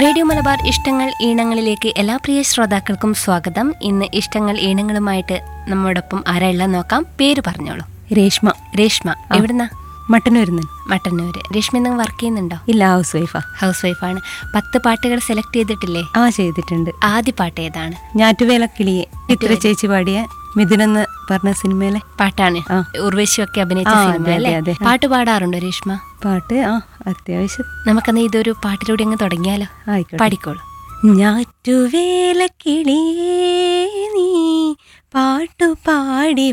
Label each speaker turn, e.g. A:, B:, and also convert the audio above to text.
A: Radio Malabar ഇഷ്ടങ്ങൾ ഈണങ്ങളിലേക്ക് എല്ലാ പ്രിയ ശ്രോതാക്കൾക്കും സ്വാഗതം ഇന്ന് ഇഷ്ടങ്ങൾ ഈണങ്ങളുമായിട്ട് നമ്മോടൊപ്പം ആരായുള്ള നോക്കാം പേര് പറഞ്ഞോളൂ
B: രേഷ്മ
A: രേഷ്മ എവിടുന്ന
B: മട്ടന്നൂരിന്ന്
A: മട്ടന്നൂര് രേഷ്മ നിങ്ങൾ വർക്ക് ചെയ്യുന്നുണ്ടോ
B: ഇല്ല ഹൗസ് വൈഫാ
A: ഹൗസ് വൈഫാണ് പത്ത് പാട്ടുകൾ സെലക്ട് ചെയ്തിട്ടില്ലേ
B: ആ ചെയ്തിട്ടുണ്ട്
A: ആദ്യ പാട്ട് ഏതാണ്
B: ഞാറ്റുവേല കിളിയെ ഇത്ര ചേച്ചി പാടിയ മിഥുനെന്ന് പറഞ്ഞ സിനിമയിലെ
A: പാട്ടാണ്
B: ആ.
A: ഉർവശിയൊക്കെ അഭിനയിച്ച
B: ആ,
A: സിനിമ
B: അതെ,
A: അല്ലേ
B: അതെ, അതെ.
A: പാട്ട് പാടാറുണ്ടോ രേഷ്മ
B: പാട്ട് ആ അത്യാവശ്യം
A: നമുക്കന്ന് ഇതൊരു പാട്ടിലൂടെ അങ്ങ് തുടങ്ങിയാലോ
B: ആയിക്കോട്ടെ
A: പാടിക്കോളൂ
B: ഞാറ്റുവേല കിളിയേ നീ പാട്ടു പാടി